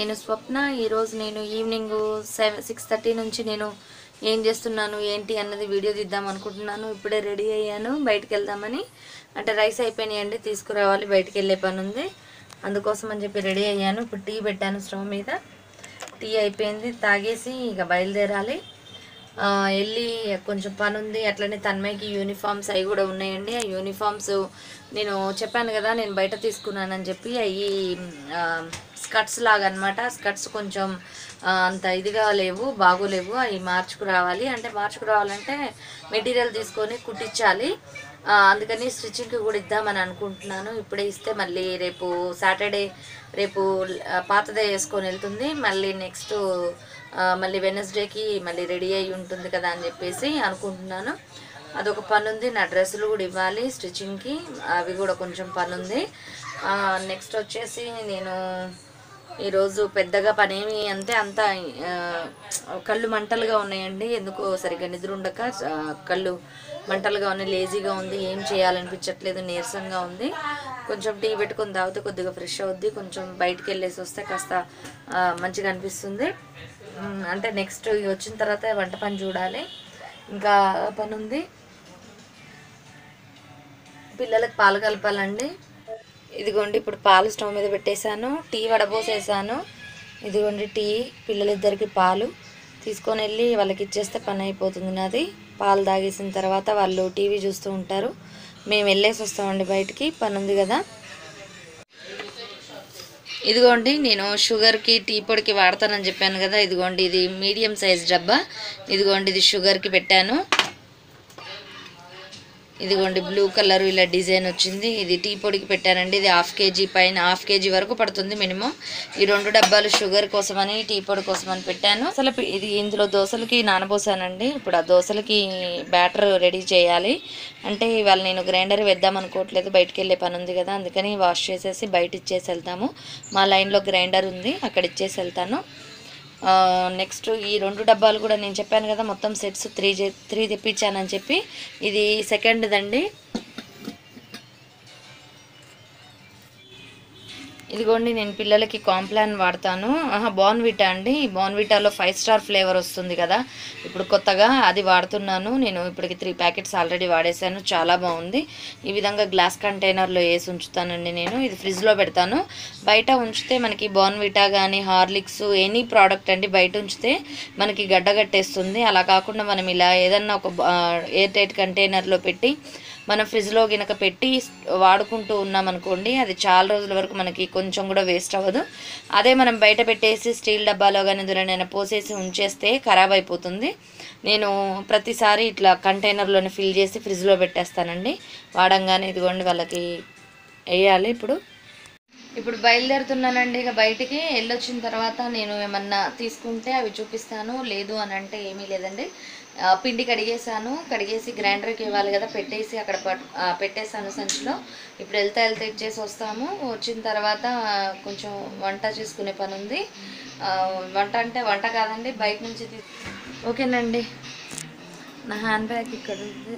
నేను స్వప్న ఈరోజు నేను ఈవినింగ్ సెవెన్ సిక్స్ థర్టీ నుంచి నేను ఏం చేస్తున్నాను ఏంటి అన్నది వీడియో తీద్దాం అనుకుంటున్నాను ఇప్పుడే రెడీ అయ్యాను బయటికి వెళ్దామని అంటే రైస్ అయిపోయినాయండి తీసుకురావాలి బయటికి వెళ్ళే పని ఉంది అందుకోసం అని చెప్పి రెడీ అయ్యాను ఇప్పుడు టీ పెట్టాను స్టవ్ మీద టీ అయిపోయింది తాగేసి ఇక బయలుదేరాలి ఆ, వెళ్ళి కొంచెం పని ఉంది అట్లనే తన్మయ్యకి యూనిఫామ్స్ అవి కూడా ఉన్నాయండి ఆ యూనిఫామ్స్ నేను చెప్పాను కదా నేను బయట తీసుకున్నానని చెప్పి అవి స్కర్ట్స్ లాగా అనమాట స్కర్ట్స్ కొంచెం ఆ, అంత ఇదిగా లేవు బాగోలేవు అవి మార్చుకురావాలి అంటే మార్చుకురావాలంటే మెటీరియల్ తీసుకొని కుట్టించాలి ఆ, అందుకని స్టిచ్చింగ్కి కూడా ఇద్దామని అనుకుంటున్నాను ఇప్పుడే ఇస్తే మళ్ళీ రేపు సాటర్డే రేపు ఆ, పాతదే వేసుకొని వెళ్తుంది మళ్ళీ నెక్స్ట్ మళ్ళీ వెనస్డేకి మళ్ళీ రెడీ అయి ఉంటుంది కదా అని చెప్పేసి అనుకుంటున్నాను అదొక పని ఉంది నా డ్రెస్సులు కూడా ఇవ్వాలి స్టిచ్చింగ్కి అవి కూడా కొంచెం పని ఉంది నెక్స్ట్ వచ్చేసి నేను ఈరోజు పెద్దగా పనేమి అంతే అంత కళ్ళు మంటలుగా ఉన్నాయండి ఎందుకో సరిగ్గా నిద్ర ఉండక ఆ, కళ్ళు మంటలుగా ఉన్నాయి లేజీగా ఉంది ఏం చేయాలనిపించట్లేదు నీరసంగా ఉంది కొంచెం టీ పెట్టుకొని తాగితే కొద్దిగా ఫ్రెష్ అవుద్ది కొంచెం బయటికి వెళ్ళేసి వస్తే కాస్త ఆ, మంచిగా అనిపిస్తుంది ఉమ్, అంటే నెక్స్ట్ వచ్చిన తర్వాత వంట పని చూడాలి ఇంకా పని ఉంది పిల్లలకు పాలు కలపాలండి ఇదిగోండి ఇప్పుడు పాలు స్టవ్ మీద పెట్టేశాను టీ వడబోసేసాను ఇదిగోండి టీ పిల్లలిద్దరికి పాలు తీసుకొని వెళ్ళి వాళ్ళకి ఇచ్చేస్తే పని అయిపోతుంది నాది పాలు తాగేసిన తర్వాత వాళ్ళు టీవీ చూస్తూ ఉంటారు మేము వెళ్ళేసి వస్తామండి బయటికి పని ఉంది కదా ఇదిగోండి నేను షుగర్కి టీ పొడికి వాడతానని చెప్పాను కదా ఇదిగోండి ఇది మీడియం సైజ్ డబ్బా ఇదిగోండి ఇది షుగర్కి పెట్టాను ఇదిగోండి బ్లూ కలర్ ఇలా డిజైన్ వచ్చింది ఇది టీ పొడికి పెట్టానండి ఇది హాఫ్ కేజీ పైన హాఫ్ కేజీ వరకు పడుతుంది మినిమం ఈ రెండు డబ్బాలు షుగర్ కోసమని టీ పొడి కోసమని పెట్టాను అసలు పి- ఇది ఇందులో దోశలకి నానబోసానండి ఇప్పుడు ఆ దోశలకి బ్యాటర్ రెడీ చేయాలి అంటే ఇవాళ నేను గ్రైండర్ వేద్దాం అనుకోవట్లేదు బయటికి వెళ్ళే పని ఉంది కదా అందుకని వాష్ చేసేసి బయట ఇచ్చేసి వెళ్తాము మా లైన్లో గ్రైండర్ ఉంది అక్కడ ఇచ్చేసి వెళ్తాను నెక్స్ట్ ఈ రెండు డబ్బాలు కూడా నేను చెప్పాను కదా మొత్తం సెట్స్ త్రీ త్రీ తెప్పించానని చెప్పి ఇది సెకండ్దండి ఇదిగోండి నేను పిల్లలకి కాంప్లాన్ వాడతాను ఆహా బాన్విటా అండి బాన్విటాలో ఫైవ్ స్టార్ ఫ్లేవర్ వస్తుంది కదా ఇప్పుడు కొత్తగా అది వాడుతున్నాను నేను ఇప్పటికి త్రీ ప్యాకెట్స్ ఆల్రెడీ వాడేసాను చాలా బాగుంది ఈ విధంగా గ్లాస్ కంటైనర్లో వేసి ఉంచుతానండి నేను ఇది ఫ్రిడ్జ్లో పెడతాను బయట ఉంచితే మనకి బాన్విటా కానీ హార్లిక్స్ ఎనీ ప్రోడక్ట్ అండి బయట ఉంచితే మనకి గడ్డగట్టేస్తుంది అలా కాకుండా మనం ఇలా ఏదన్నా ఒక ఎయిర్ టైట్ కంటైనర్లో పెట్టి మనం ఫ్రిడ్జ్లో గినక పెట్టి వాడుకుంటూ ఉన్నాం అనుకోండి అది చాలా రోజుల వరకు మనకి కొంచెం కూడా వేస్ట్ అవ్వదు అదే మనం బయట పెట్టేసి స్టీల్ డబ్బాలో కానీ దూరనైనా పోసేసి ఉంచేస్తే ఖరాబ్ అయిపోతుంది నేను ప్రతిసారి ఇట్లా కంటైనర్లోనే ఫిల్ చేసి ఫ్రిడ్జ్లో పెట్టేస్తానండి వాడంగానే ఇదిగోండి వాళ్ళకి వేయాలి ఇప్పుడు ఇప్పుడు బయలుదేరుతున్నానండి ఇక బయటికి వెళ్ళొచ్చిన తర్వాత నేను ఏమన్నా తీసుకుంటే అవి చూపిస్తాను లేదు అని అంటే ఏమీ లేదండి ఆ, పిండి కడిగేసాను కడిగేసి గ్రైండర్కి ఇవ్వాలి కదా పెట్టేసి అక్కడ పట్- ఆ, పెట్టేసాను సంచిలో ఇప్పుడు వెళ్తా వెళ్తే ఇచ్చేసి వస్తాము వచ్చిన తర్వాత కొంచెం వంట చేసుకునే పని ఉంది ఆ, వంట అంటే వంట కాదండి బయట నుంచి తీ ఓకేనండి నా హ్యాండ్ బ్యాగ్ ఇక్కడ ఉంది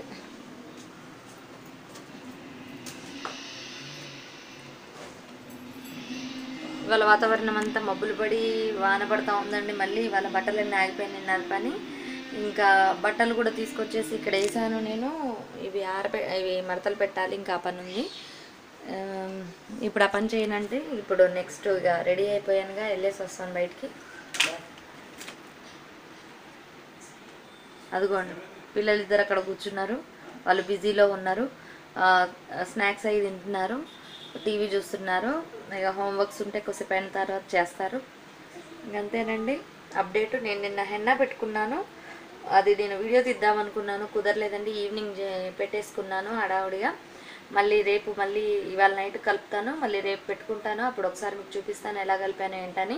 ఇవాళ వాతావరణం అంతా మబ్బులు పడి వాన పడతా ఉందండి మళ్ళీ ఇవాళ బట్టలన్నీ ఆగిపోయినాయి నా పని ఇంకా బట్టలు కూడా తీసుకొచ్చేసి ఇక్కడ వేసాను నేను ఇవి ఆరబె ఇవి మడతలు పెట్టాలి ఇంకా ఆ పని ఉంది ఆ, ఇప్పుడు ఆ పని చేయనంటే ఇప్పుడు నెక్స్ట్ ఇక రెడీ అయిపోయానుగా వెళ్ళేసి వస్తాను బయటికి అదిగోండి పిల్లలు ఇద్దరు అక్కడ కూర్చున్నారు వాళ్ళు బిజీలో ఉన్నారు ఆ, స్నాక్స్ అవి తింటున్నారు టీవీ చూస్తున్నారు ఇక హోంవర్క్స్ ఉంటే కొద్దిసేపు అయిన తర్వాత చేస్తారు ఇంకంతేనండి అప్డేట్ నేను నిన్న హెన్నా పెట్టుకున్నాను అది నేను వీడియో తీద్దాం అనుకున్నాను కుదరలేదండి ఈవినింగ్ చే- పెట్టేసుకున్నాను హడావుడిగా మళ్ళీ రేపు మళ్ళీ ఇవాళ నైట్ కలుపుతాను మళ్ళీ రేపు పెట్టుకుంటాను అప్పుడు ఒకసారి మీకు చూపిస్తాను ఎలా కలిపాను ఏంటని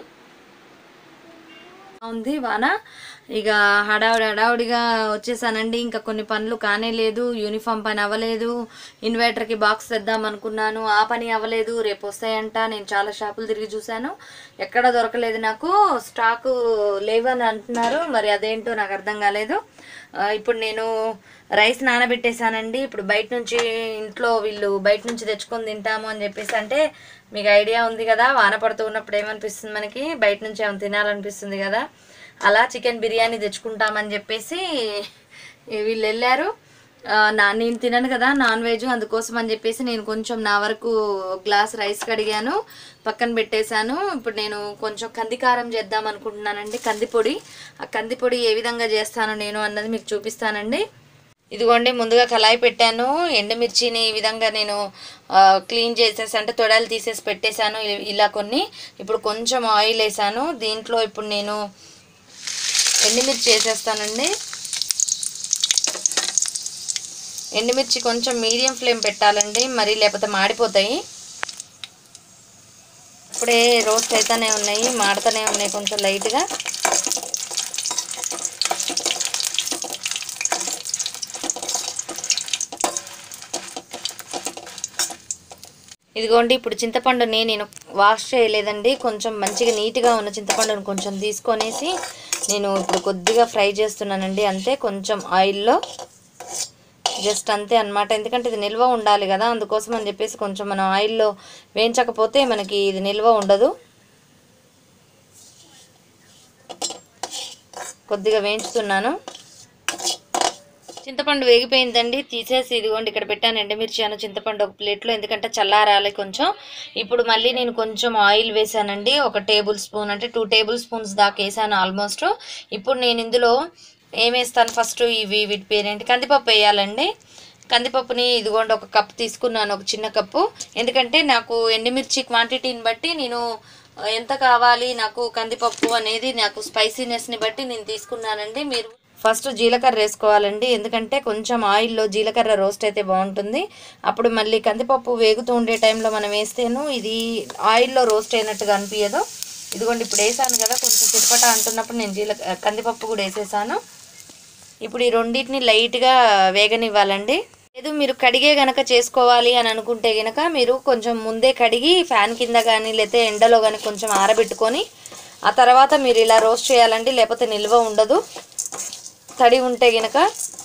ఉంది వాన ఇక హడావుడి హడావుడిగా వచ్చేసానండి ఇంకా కొన్ని పనులు కానే లేదు యూనిఫామ్ పని అవ్వలేదు ఇన్వర్టర్కి బాక్స్ తెద్దాం అనుకున్నాను ఆ పని అవ్వలేదు రేపు వస్తాయంట నేను చాలా షాపులు తిరిగి చూశాను ఎక్కడ దొరకలేదు నాకు స్టాకు లేవని అంటున్నారు మరి అదేంటో నాకు అర్థం కాలేదు ఆ, ఇప్పుడు నేను రైస్ నానబెట్టేశానండి ఇప్పుడు బయట నుంచి ఇంట్లో వీళ్ళు బయట నుంచి తెచ్చుకొని తింటాము అని చెప్పేసి అంటే మీకు ఐడియా ఉంది కదా వాన పడుతూ ఉన్నప్పుడు ఏమనిపిస్తుంది మనకి బయట నుంచి ఏమైనా తినాలనిపిస్తుంది కదా అలా చికెన్ బిర్యానీ తెచ్చుకుంటామని చెప్పేసి వీళ్ళు వెళ్ళారు ఆ, నా నేను తినను కదా నాన్ వెజ్ అందుకోసం అని చెప్పేసి నేను కొంచెం నా వరకు గ్లాస్ రైస్ కడిగాను పక్కన పెట్టేశాను ఇప్పుడు నేను కొంచెం కందికారం చేద్దాం అనుకుంటున్నానండి కందిపొడి ఆ కందిపొడి ఏ విధంగా చేస్తాను నేను అన్నది మీకు చూపిస్తానండి ఇదిగోండి ముందుగా కళాయి పెట్టాను ఎండుమిర్చిని ఈ విధంగా నేను ఆ, క్లీన్ చేసేసి అంటే తొడలు తీసేసి పెట్టేశాను ఇ- ఇలా కొన్ని ఇప్పుడు కొంచెం ఆయిల్ వేసాను దీంట్లో ఇప్పుడు నేను ఎండుమిర్చి వేసేస్తానండి ఎండుమిర్చి కొంచెం మీడియం ఫ్లేమ్ పెట్టాలండి మరి లేకపోతే మాడిపోతాయి ఇప్పుడే రోస్ట్ అయితేనే ఉన్నాయి మాడుతూనే ఉన్నాయి కొంచెం లైట్గా ఇదిగోండి ఇప్పుడు చింతపండుని నేను వాష్ చేయలేదండి కొంచెం మంచిగా నీట్గా ఉన్న చింతపండుని కొంచెం తీసుకొనేసి నేను ఇప్పుడు కొద్దిగా ఫ్రై చేస్తున్నానండి అంతే కొంచెం ఆయిల్లో జస్ట్ అంతే అన్నమాట ఎందుకంటే ఇది నిల్వ ఉండాలి కదా అందుకోసం అని చెప్పేసి కొంచెం మనం ఆయిల్లో వేయించకపోతే మనకి ఇది నిల్వ ఉండదు కొద్దిగా వేయించుతున్నాను చింతపండు వేగిపోయిందండి తీసేసి ఇదిగోండి ఇక్కడ పెట్టాను ఎండుమిర్చి అను చింతపండు ఒక ప్లేట్లో ఎందుకంటే చల్లారాలి కొంచెం ఇప్పుడు మళ్ళీ నేను కొంచెం ఆయిల్ వేసానండి ఒక టేబుల్ స్పూన్ అంటే టూ టేబుల్ స్పూన్స్ దాకా వేసాను ఆల్మోస్ట్ ఇప్పుడు నేను ఇందులో ఏం వేస్తాను ఫస్ట్ ఇవి వీటి పేరేంటి కందిపప్పు వేయాలండి కందిపప్పుని ఇదిగోండి ఒక కప్ తీసుకున్నాను ఒక చిన్న కప్పు ఎందుకంటే నాకు ఎండుమిర్చి క్వాంటిటీని బట్టి నేను ఎంత కావాలి నాకు కందిపప్పు అనేది నాకు స్పైసీనెస్ని బట్టి నేను తీసుకున్నానండి మీరు ఫస్ట్ జీలకర్ర వేసుకోవాలండి ఎందుకంటే కొంచెం ఆయిల్లో జీలకర్ర రోస్ట్ అయితే బాగుంటుంది అప్పుడు మళ్ళీ కందిపప్పు వేగుతూ ఉండే టైంలో మనం వేస్తేను ఇది ఆయిల్లో రోస్ట్ అయినట్టుగా అనిపించదు ఇదిగోండి ఇప్పుడు వేసాను కదా కొంచెం చిటపట అంటున్నప్పుడు నేను జీల కందిపప్పు కూడా వేసేసాను ఇప్పుడు ఈ రెండింటిని లైట్గా వేగనివ్వాలండి లేదు మీరు కడిగే గనక చేసుకోవాలి అని అనుకుంటే గనక మీరు కొంచెం ముందే కడిగి ఫ్యాన్ కింద కానీ లేకపోతే ఎండలో కానీ కొంచెం ఆరబెట్టుకొని ఆ తర్వాత మీరు ఇలా రోస్ట్ చేయాలండి లేకపోతే నిల్వ ఉండదు తడి ఉంటే గనక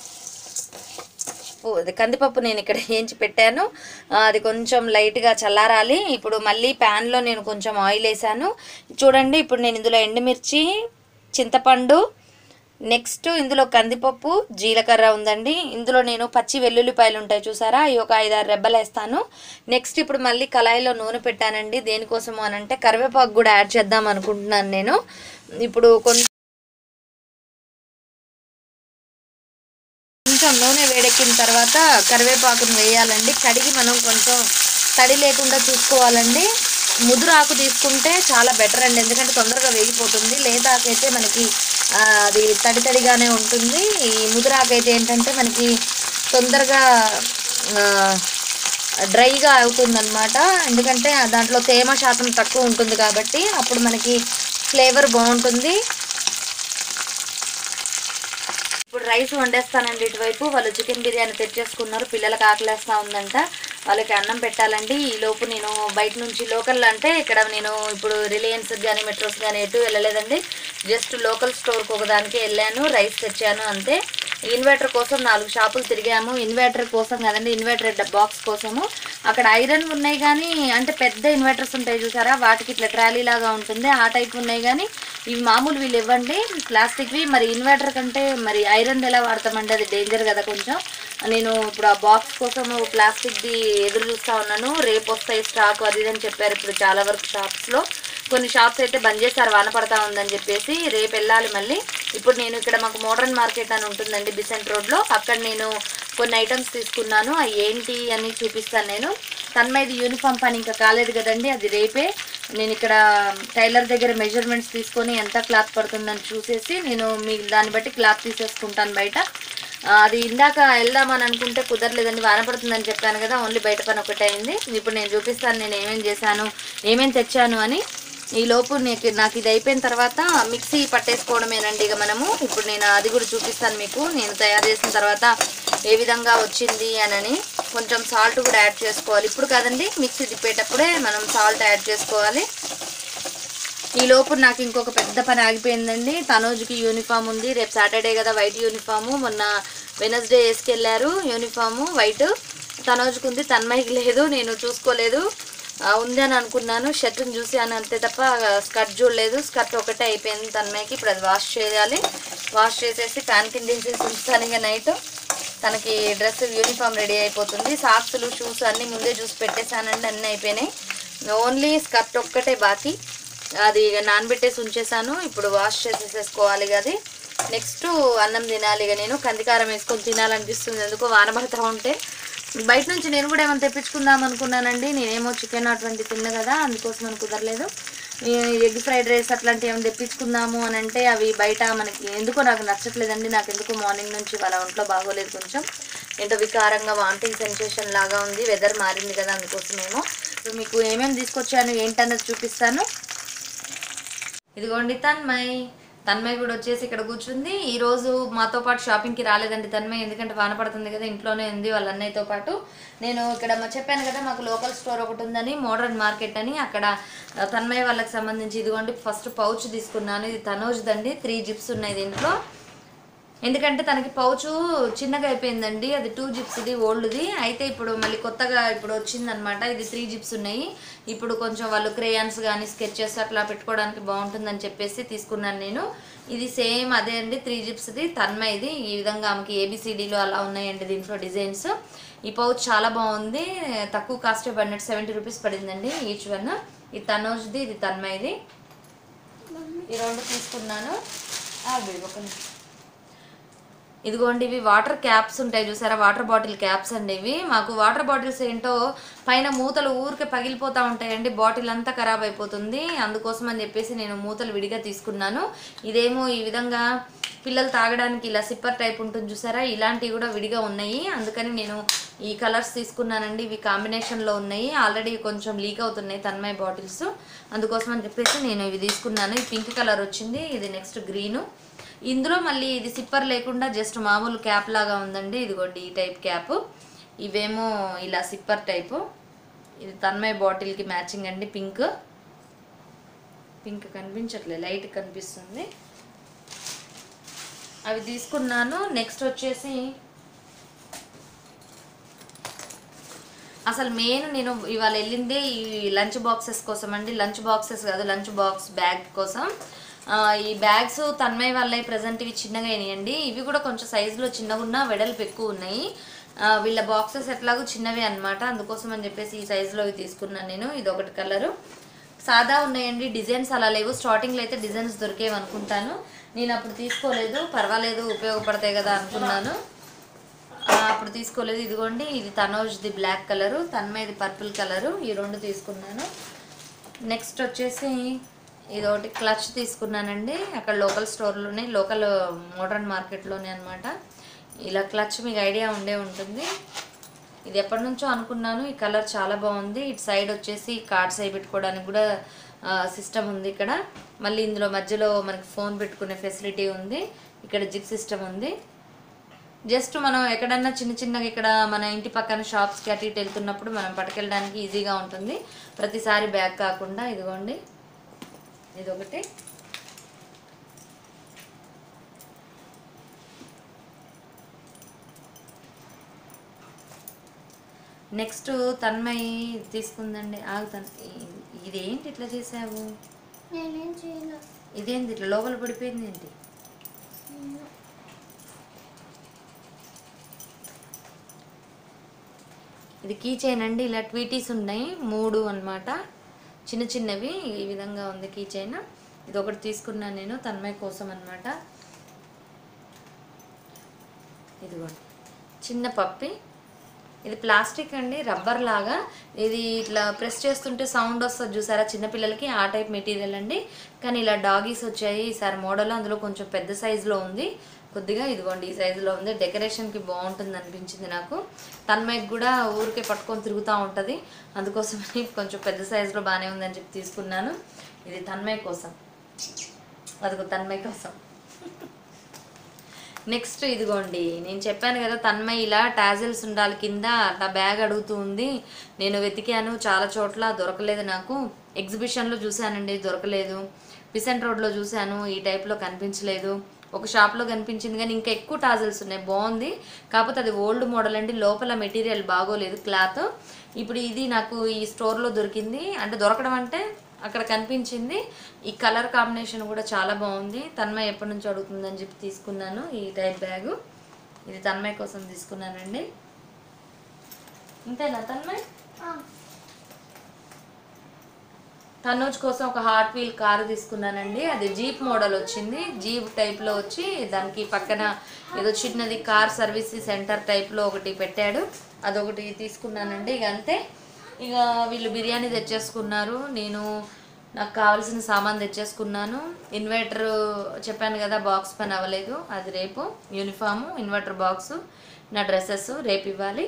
ఉ- అది కందిపప్పు నేను ఇక్కడ వేయించి పెట్టాను ఆ, అది కొంచెం లైట్గా చల్లారాలి ఇప్పుడు మళ్ళీ ప్యాన్లో నేను కొంచెం ఆయిల్ వేసాను చూడండి ఇప్పుడు నేను ఇందులో ఎండుమిర్చి చింతపండు నెక్స్ట్ ఇందులో కందిపప్పు జీలకర్ర ఉందండి ఇందులో నేను పచ్చి వెల్లుల్లిపాయలు ఉంటాయి చూసారా అవి ఒక ఐదారు రెబ్బలు వేస్తాను నెక్స్ట్ ఇప్పుడు మళ్ళీ కళాయిలో నూనె పెట్టానండి దేనికోసము అని అంటే కరివేపాకు కూడా యాడ్ చేద్దాం అనుకుంటున్నాను నేను ఇప్పుడు కొంచెం కొంచెం నూనె వేడెక్కిన తర్వాత కరివేపాకును వేయాలండి కడిగి మనం కొంచెం తడి లేకుండా చూసుకోవాలండి ముదురు ఆకు తీసుకుంటే చాలా బెటర్ అండి ఎందుకంటే తొందరగా వేగిపోతుంది లేత ఆకు అయితే మనకి ఆ, అది తడి తడిగానే ఉంటుంది ఈ ముదురు ఆకు అయితే ఏంటంటే మనకి తొందరగా ఆ, డ్రైగా అవుతుందన్నమాట ఎందుకంటే దాంట్లో తేమ శాతం తక్కువ ఉంటుంది కాబట్టి అప్పుడు మనకి ఫ్లేవర్ బాగుంటుంది ఇప్పుడు రైస్ వండేస్తానండి ఇటువైపు వాళ్ళు చికెన్ బిర్యానీ తెచ్చేసుకున్నారు పిల్లలకు ఆకలేస్తా ఉందంట వాళ్ళకి అన్నం పెట్టాలండి ఈ లోపు నేను బయట నుంచి లోకల్ అంటే ఇక్కడ నేను ఇప్పుడు రిలయన్స్ కానీ మెట్రోస్ కానీ ఎటు వెళ్ళలేదండి జస్ట్ లోకల్ స్టోర్కి ఒకదానికి వెళ్ళాను రైస్ తెచ్చాను అంతే ఇన్వర్టర్ కోసం నాలుగు షాపులు తిరిగాము ఇన్వర్టర్ కోసం కదండి ఇన్వర్టర్ బాక్స్ కోసము అక్కడ ఐరన్ ఉన్నాయి కానీ అంటే పెద్ద ఇన్వర్టర్స్ ఉంటాయి చూసారా వాటికి ఇట్లా ట్రాలీ లాగా ఉంటుంది ఆ టైప్ ఉన్నాయి కానీ ఇవి మామూలు వీళ్ళు ఇవ్వండి ప్లాస్టిక్వి మరి ఇన్వర్టర్ కంటే మరి ఐరన్ ఎలా వాడతామండి అది డేంజర్ కదా కొంచెం నేను ఇప్పుడు ఆ బాక్స్ కోసం ప్లాస్టిక్ది ఎదురు చూస్తా ఉన్నాను రేపు వస్తాయి స్టాక్ అది ఇది అని చెప్పారు ఇప్పుడు చాలా వరకు షాప్స్లో కొన్ని షాప్స్ అయితే బంద్ చేస్తారు వాన పడతా ఉందని చెప్పేసి రేపు వెళ్ళాలి మళ్ళీ ఇప్పుడు నేను ఇక్కడ మాకు మోడర్న్ మార్కెట్ అని ఉంటుందండి బిసెంట్ రోడ్లో అక్కడ నేను కొన్ని ఐటమ్స్ తీసుకున్నాను అవి ఏంటి అని చూపిస్తాను నేను తన్మైది యూనిఫామ్ పని ఇంకా కాలేదు కదండి అది రేపే నేను ఇక్కడ టైలర్ దగ్గర మెజర్మెంట్స్ తీసుకొని ఎంత క్లాత్ పడుతుందని చూసేసి నేను మీ దాన్ని బట్టి క్లాత్ తీసేసుకుంటాను బయట ఆ, అది ఇందాక వెళ్దామని అనుకుంటే కుదరలేదండి వాన పడుతుందని చెప్పాను కదా ఓన్లీ బయట పని ఒకటే అయింది ఇప్పుడు నేను చూపిస్తాను నేను ఏమేం చేశాను ఏమేం తెచ్చాను అని ఈ లోపు నీకు నాకు ఇది అయిపోయిన తర్వాత మిక్సీ పట్టేసుకోవడమేనండి ఇక మనము ఇప్పుడు నేను అది కూడా చూపిస్తాను మీకు నేను తయారు చేసిన తర్వాత ఏ విధంగా వచ్చింది అనని కొంచెం సాల్ట్ కూడా యాడ్ చేసుకోవాలి ఇప్పుడు కాదండి మిక్సీ తిప్పేటప్పుడే మనం సాల్ట్ యాడ్ చేసుకోవాలి ఈ లోపు నాకు ఇంకొక పెద్ద పని ఆగిపోయిందండి తనోజ్కి యూనిఫామ్ ఉంది రేపు సాటర్డే కదా వైట్ యూనిఫాము మొన్న వెనస్డే వేసుకెళ్ళారు యూనిఫాము వైట్ తనోజ్కి ఉంది తన్మయ్యకి లేదు నేను చూసుకోలేదు ఆ, ఉంది అని అనుకున్నాను షర్ట్ని చూసి అని అంతే తప్ప స్కర్ట్ చూడలేదు స్కర్ట్ ఒకటే అయిపోయింది తన్మయ్యకి ఇప్పుడు అది వాష్ చేయాలి వాష్ చేసేసి ఫ్యాన్ కింద వేసేసి ఉంచుతాను ఇక నైట్ తనకి డ్రెస్ యూనిఫామ్ రెడీ అయిపోతుంది సాక్స్లు షూస్ అన్నీ ముందే చూసి పెట్టేశానండి అన్నీ అయిపోయినాయి ఓన్లీ స్కర్ట్ ఒక్కటే బాకీ అది ఇక నానబెట్టేసి ఉంచేసాను ఇప్పుడు వాష్ చేసేసేసుకోవాలి ఇక అది నెక్స్ట్ అన్నం తినాలి ఇక నేను కందికారం వేసుకొని తినాలనిపిస్తుంది ఎందుకో వాన పడతా ఉంటే బయట నుంచి నేను కూడా ఏమైనా తెప్పించుకుందాం అనుకున్నానండి నేనేమో చికెన్ అటువంటి తిన్నా కదా అందుకోసం అని కుదరలేదు ఈ ఎగ్ ఫ్రైడ్ రైస్ అట్లాంటివి ఏమైనా తెప్పించుకుందాము అని అంటే అవి బయట మనకి ఎందుకో నాకు నచ్చట్లేదండి నాకు ఎందుకో మార్నింగ్ నుంచి వాళ్ళ ఒంట్లో బాగోలేదు కొంచెం ఏంటో వికారంగా వామిటింగ్ సెన్సేషన్ లాగా ఉంది వెదర్ మారింది కదా అందుకోసమేమో ఇప్పుడు మీకు ఏమేమి తీసుకొచ్చాను ఏంటన్నది చూపిస్తాను ఇదిగోండి తన్మయ్ తన్మయ్ కూడా వచ్చేసి ఇక్కడ కూర్చుంది ఈ రోజు మాతో పాటు షాపింగ్కి రాలేదండి తన్మయ్ ఎందుకంటే వాన పడుతుంది కదా ఇంట్లోనే ఉంది వాళ్ళ అన్నయ్యతో పాటు నేను ఇక్కడ మ- చెప్పాను కదా మాకు లోకల్ స్టోర్ ఒకటి ఉందని మోడర్న్ మార్కెట్ అని అక్కడ ఆ, తన్మయ్ వాళ్ళకి సంబంధించి ఇదిగోండి ఫస్ట్ పౌచ్ తీసుకున్నాను ఇది తనోజ్దండి త్రీ జిప్స్ ఉన్నాయి దీంట్లో ఎందుకంటే తనకి పౌచ్ చిన్నగా అయిపోయిందండి అది టూ జిప్స్ ఇది ఓల్డ్ది అయితే ఇప్పుడు మళ్ళీ కొత్తగా ఇప్పుడు వచ్చిందనమాట ఇది త్రీ జిప్స్ ఉన్నాయి ఇప్పుడు కొంచెం వాళ్ళు క్రేయాన్స్ కానీ స్కెచెస్ అట్లా పెట్టుకోవడానికి బాగుంటుందని చెప్పేసి తీసుకున్నాను నేను ఇది సేమ్ అదే అండి త్రీ జిప్స్ది తన్మయ్ది ఈ విధంగా ఆమెకి ఏబిసిడీలు అలా ఉన్నాయండి దీంట్లో డిజైన్స్ ఈ పౌచ్ చాలా బాగుంది తక్కువ కాస్ట్ పడినట్టు సెవెంటీ రూపీస్ పడిందండి ఈచ్ వన్ ఇది తనోజ్ది ఇది తన్మయ్ది ఈ రెండు తీసుకున్నాను ఆ, ఇవి ఒక నిమిషం. ఇదిగోండి ఇవి వాటర్ క్యాప్స్ ఉంటాయి చూసారా వాటర్ బాటిల్ క్యాప్స్ అండి ఇవి మాకు వాటర్ బాటిల్స్ ఏంటో పైన మూతలు ఊరికే పగిలిపోతూ ఉంటాయండి బాటిల్ అంతా ఖరాబ్ అయిపోతుంది అందుకోసం అని చెప్పేసి నేను మూతలు విడిగా తీసుకున్నాను ఇదేమో ఈ విధంగా పిల్లలు తాగడానికి ఇలా సిప్పర్ టైప్ ఉంటుంది చూసారా ఇలాంటివి కూడా విడిగా ఉన్నాయి అందుకని నేను ఈ కలర్స్ తీసుకున్నానండి ఇవి కాంబినేషన్లో ఉన్నాయి ఆల్రెడీ కొంచెం లీక్ అవుతున్నాయి తన్మయ్ బాటిల్స్ అందుకోసం అని చెప్పేసి నేను ఇవి తీసుకున్నాను ఈ పింక్ కలర్ వచ్చింది ఇది నెక్స్ట్ గ్రీను ఇందులో మళ్ళీ ఇది సిప్పర్ లేకుండా జస్ట్ మామూలు క్యాప్ లాగా ఉందండి ఇదిగోండి ఈ టైప్ క్యాప్ ఇవేమో ఇలా సిప్పర్ టైపు ఇది తన్మయ్ బాటిల్కి మ్యాచింగ్ అండి పింక్ పింక్ కనిపించట్లేదు లైట్ కనిపిస్తుంది అవి తీసుకున్నాను నెక్స్ట్ వచ్చేసి అసలు మెయిన్ నేను ఇవాళ వెళ్ళిందే ఈ లంచ్ బాక్సెస్ కోసం అండి లంచ్ బాక్సెస్ కాదు లంచ్ బాక్స్ బ్యాగ్ కోసం ఆ, ఈ బ్యాగ్స్ తన్మయ్ వల్ల ప్రజెంట్ ఇవి చిన్నగా అయినాయండి ఇవి కూడా కొంచెం సైజులో చిన్నగా ఉన్నా వెడల్పు ఎక్కువ ఉన్నాయి ఆ, వీళ్ళ బాక్సెస్ ఎట్లాగో చిన్నవే అన్నమాట అందుకోసం అని చెప్పేసి ఈ సైజులో ఇవి తీసుకున్నాను నేను ఇది ఒకటి కలరు సాదా ఉన్నాయండి డిజైన్స్ అలా లేవు స్టార్టింగ్లో అయితే డిజైన్స్ దొరికేవి అనుకుంటాను నేను అప్పుడు తీసుకోలేదు పర్వాలేదు ఉపయోగపడతాయి కదా అనుకున్నాను ఆ, అప్పుడు తీసుకోలేదు ఇదిగోండి ఇది తనోజ్ది బ్లాక్ కలరు తన్మయ్యది పర్పుల్ కలరు ఈ రెండు తీసుకున్నాను నెక్స్ట్ వచ్చేసి ఇది ఒకటి క్లచ్ తీసుకున్నానండి అక్కడ లోకల్ స్టోర్లోనే లోకల్ మోడర్న్ మార్కెట్లోనే అనమాట ఇలా క్లచ్ మీకు ఐడియా ఉండే ఉంటుంది ఇది ఎప్పటి నుంచో అనుకున్నాను ఈ కలర్ చాలా బాగుంది ఇటు సైడ్ వచ్చేసి కార్డ్స్ అవి పెట్టుకోవడానికి కూడా సిస్టమ్ ఉంది ఇక్కడ మళ్ళీ ఇందులో మధ్యలో మనకి ఫోన్ పెట్టుకునే ఫెసిలిటీ ఉంది ఇక్కడ జిప్ సిస్టమ్ ఉంది జస్ట్ మనం ఎక్కడన్నా చిన్న చిన్నగా ఇక్కడ మన ఇంటి పక్కన షాప్స్కి అటు ఇటు వెళ్తున్నప్పుడు మనం పట్టుకెళ్ళడానికి ఈజీగా ఉంటుంది ప్రతిసారి బ్యాగ్ కాకుండా ఇదిగోండి ఇదొకటి నెక్స్ట్ తన్మయి తీసుకుందండి ఆగు తన్ ఇదేంటి ఇట్లా చేసావు నేనేం చేయను ఇదేంటి ఇట్లా లోపల పడిపోయింది ఏంటి ఇది కీ చైన్ అండి ఇలా ట్వీటీస్ ఉన్నాయి మూడు అన్నమాట చిన్న చిన్నవి ఈ విధంగా ఉంది కీ చైన్ ఇది ఒకటి తీసుకున్నాను నేను తన్మయ్ కోసం అన్నమాట ఇదిగోండి చిన్న పప్పి ఇది ప్లాస్టిక్ అండి రబ్బర్ లాగా ఇది ఇట్లా ప్రెస్ చేస్తుంటే సౌండ్ వస్తుంది చూసారా చిన్నపిల్లలకి ఆ టైప్ మెటీరియల్ అండి కానీ ఇలా డాగీస్ వచ్చాయి ఈసారి మోడల్ అందులో కొంచెం పెద్ద సైజులో ఉంది కొద్దిగా ఇదిగోండి ఈ సైజులో ఉంది డెకరేషన్కి బాగుంటుంది అనిపించింది నాకు తన్మయ్యకి కూడా ఊరికే పట్టుకొని తిరుగుతూ ఉంటుంది అందుకోసమని కొంచెం పెద్ద సైజులో బాగానే ఉందని చెప్పి తీసుకున్నాను ఇది తన్మయ్ కోసం అదిగో తన్మయ్ కోసం నెక్స్ట్ ఇదిగోండి నేను చెప్పాను కదా తన్మయ్ ఇలా టాజిల్స్ ఉండాలి కింద అట్లా బ్యాగ్ అడుగుతూ ఉంది నేను వెతికాను చాలా చోట్ల దొరకలేదు నాకు ఎగ్జిబిషన్లో చూశానండి దొరకలేదు పిసెంట్ రోడ్లో చూశాను ఈ టైప్లో కనిపించలేదు ఒక షాప్లో కనిపించింది కానీ ఇంకా ఎక్కువ టాజల్స్ ఉన్నాయి బాగుంది కాకపోతే అది ఓల్డ్ మోడల్ అండి లోపల మెటీరియల్ బాగోలేదు క్లాత్ ఇప్పుడు ఇది నాకు ఈ స్టోర్లో దొరికింది అంటే దొరకడం అంటే అక్కడ కనిపించింది ఈ కలర్ కాంబినేషన్ కూడా చాలా బాగుంది తన్మయ్ ఎప్పటి నుంచి అడుగుతుందని చెప్పి తీసుకున్నాను ఈ టైప్ బ్యాగు ఇది తన్మయ్ కోసం తీసుకున్నానండి ఇంతేనా తన్మయ్ తనూజ్ కోసం ఒక హాట్ వీల్ కారు తీసుకున్నానండి అది జీప్ మోడల్ వచ్చింది జీప్ టైప్లో వచ్చి దానికి పక్కన ఏదో చిన్నది కార్ సర్వీస్ సెంటర్ టైప్లో ఒకటి పెట్టాడు అదొకటి తీసుకున్నానండి ఇక అంతే ఇక వీళ్ళు బిర్యానీ తెచ్చేసుకున్నారు నేను నాకు కావాల్సిన సామాన్ తెచ్చేసుకున్నాను ఇన్వర్టర్ చెప్పాను కదా బాక్స్ పని అవ్వలేదు అది రేపు యూనిఫాము ఇన్వర్టర్ బాక్సు నా డ్రెస్సెస్ రేపు ఇవ్వాలి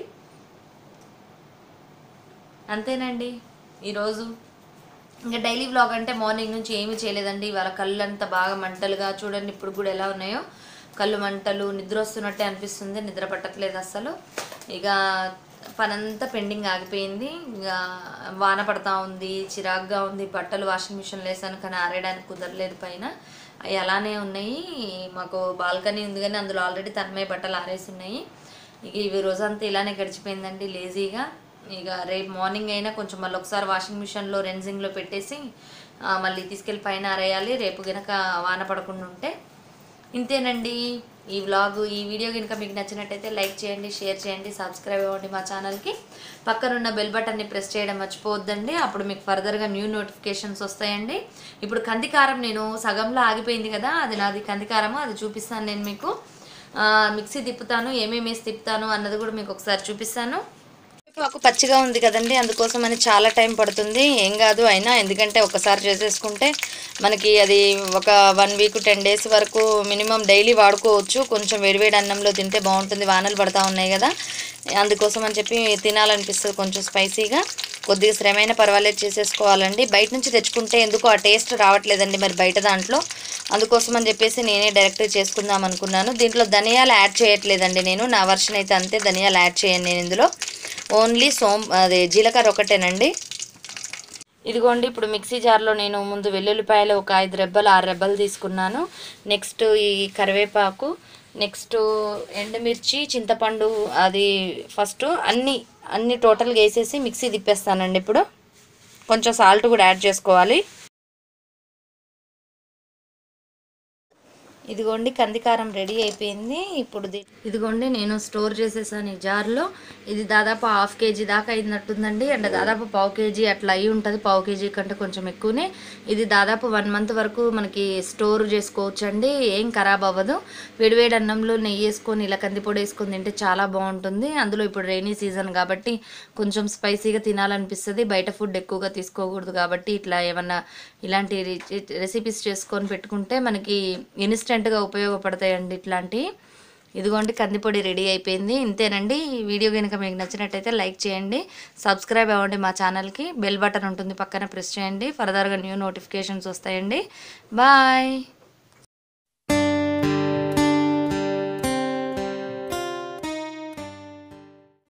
అంతేనండి ఈరోజు ఇంకా డైలీ వ్లాగ్ అంటే మార్నింగ్ నుంచి ఏమీ చేయలేదండి ఇవాళ కళ్ళు అంతా బాగా మంటలుగా చూడండి ఇప్పుడు కూడా ఎలా ఉన్నాయో కళ్ళు మంటలు నిద్ర వస్తున్నట్టే అనిపిస్తుంది నిద్ర పట్టట్లేదు అస్సలు ఇక పనంతా పెండింగ్ ఆగిపోయింది ఇక వాన పడతా ఉంది చిరాగ్గా ఉంది బట్టలు వాషింగ్ మిషన్లో వేసాను కానీ ఆరేయడానికి కుదరలేదు పైన అవి అలానే ఉన్నాయి మాకు బాల్కనీ ఉంది కానీ అందులో ఆల్రెడీ తన్మయ బట్టలు ఆరేసి ఉన్నాయి ఇక ఇవి రోజంతా ఇలానే గడిచిపోయిందండి లేజీగా ఇక రేపు మార్నింగ్ అయినా కొంచెం మళ్ళీ ఒకసారి వాషింగ్ మిషన్లో రెన్జింగ్లో పెట్టేసి ఆ, మళ్ళీ తీసుకెళ్ళి పైన ఆరేయాలి రేపు గనక వాన పడకుండా ఉంటే ఇంతేనండి ఈ వ్లాగ్ ఈ వీడియో కనుక మీకు నచ్చినట్టయితే లైక్ చేయండి షేర్ చేయండి సబ్స్క్రైబ్ అవ్వండి మా ఛానల్కి పక్కనున్న బెల్ బటన్ని ప్రెస్ చేయడం మర్చిపోవద్దండి అప్పుడు మీకు ఫర్దర్గా న్యూ నోటిఫికేషన్స్ వస్తాయండి ఇప్పుడు కందికారం నేను సగంలో ఆగిపోయింది కదా అది నాది కందికారము అది చూపిస్తాను నేను మీకు ఆ, మిక్సీ తిప్పుతాను ఏమేమి వేసి తిప్పుతాను అన్నది కూడా మీకు ఒకసారి చూపిస్తాను మాకు పచ్చిగా ఉంది కదండి అందుకోసం అని చాలా టైం పడుతుంది ఏం కాదు అయినా ఎందుకంటే ఒకసారి చేసేసుకుంటే మనకి అది ఒక వన్ వీక్ టెన్ డేస్ వరకు మినిమం డైలీ వాడుకోవచ్చు కొంచెం వేడివేడి అన్నంలో తింటే బాగుంటుంది వానలు పడతా ఉన్నాయి కదా అందుకోసం అని చెప్పి తినాలనిపిస్తుంది కొంచెం స్పైసీగా కొద్దిగా శ్రమైన పర్వాలేదు చేసేసుకోవాలండి బయట నుంచి తెచ్చుకుంటే ఎందుకో ఆ టేస్ట్ రావట్లేదండి మరి బయట దాంట్లో అందుకోసం అని చెప్పేసి నేనే డైరెక్ట్ చేసుకుందాం అనుకున్నాను దీంట్లో ధనియాలు యాడ్ చేయట్లేదండి నేను నా వర్షన్ అయితే అంతే ధనియాలు యాడ్ చేయను నేను ఇందులో ఓన్లీ సోం అదే జీలకర్ర ఒకటేనండి ఇదిగోండి ఇప్పుడు మిక్సీ జార్లో నేను ముందు వెల్లుల్లిపాయలు ఒక ఐదు రెబ్బలు ఆరు రెబ్బలు తీసుకున్నాను నెక్స్ట్ ఈ కరివేపాకు నెక్స్ట్ ఎండుమిర్చి చింతపండు అది ఫస్ట్ అన్ని అన్ని టోటల్గా వేసేసి మిక్సీ తిప్పేస్తానండి ఇప్పుడు కొంచెం సాల్ట్ కూడా యాడ్ చేసుకోవాలి ఇదిగోండి కందికారం రెడీ అయిపోయింది ఇప్పుడు ది- ఇదిగోండి నేను స్టోర్ చేసేసాను ఈ జార్లో ఇది దాదాపు హాఫ్ కేజీ దాకా అయినట్టుందండి అంటే దాదాపు పావు కేజీ అట్లా అయి ఉంటుంది పావు కేజీ కంటే కొంచెం ఎక్కువనే ఇది దాదాపు వన్ మంత్ వరకు మనకి స్టోర్ చేసుకోవచ్చు అండి ఏం ఖరాబ్ అవ్వదు వేడివేడి అన్నంలో నెయ్యి వేసుకొని ఇలా కందిపొడి వేసుకొని తింటే చాలా బాగుంటుంది అందులో ఇప్పుడు రైనీ సీజన్ కాబట్టి కొంచెం స్పైసీగా తినాలనిపిస్తుంది బయట ఫుడ్ ఎక్కువగా తీసుకోకూడదు కాబట్టి ఇట్లా ఏమన్నా ఇలాంటి రెసిపీస్ చేసుకొని పెట్టుకుంటే మనకి ఇన్స్టెంట్గా ఉపయోగపడతాయండి ఇట్లాంటివి ఇదిగోండి కందిపొడి రెడీ అయిపోయింది ఇంతేనండి ఈ వీడియో కనుక మీకు నచ్చినట్టయితే లైక్ చేయండి సబ్స్క్రైబ్ అవ్వండి మా ఛానల్కి బెల్ బటన్ ఉంటుంది పక్కన ప్రెస్ చేయండి ఫర్దర్గా న్యూ నోటిఫికేషన్స్ వస్తాయండి బాయ్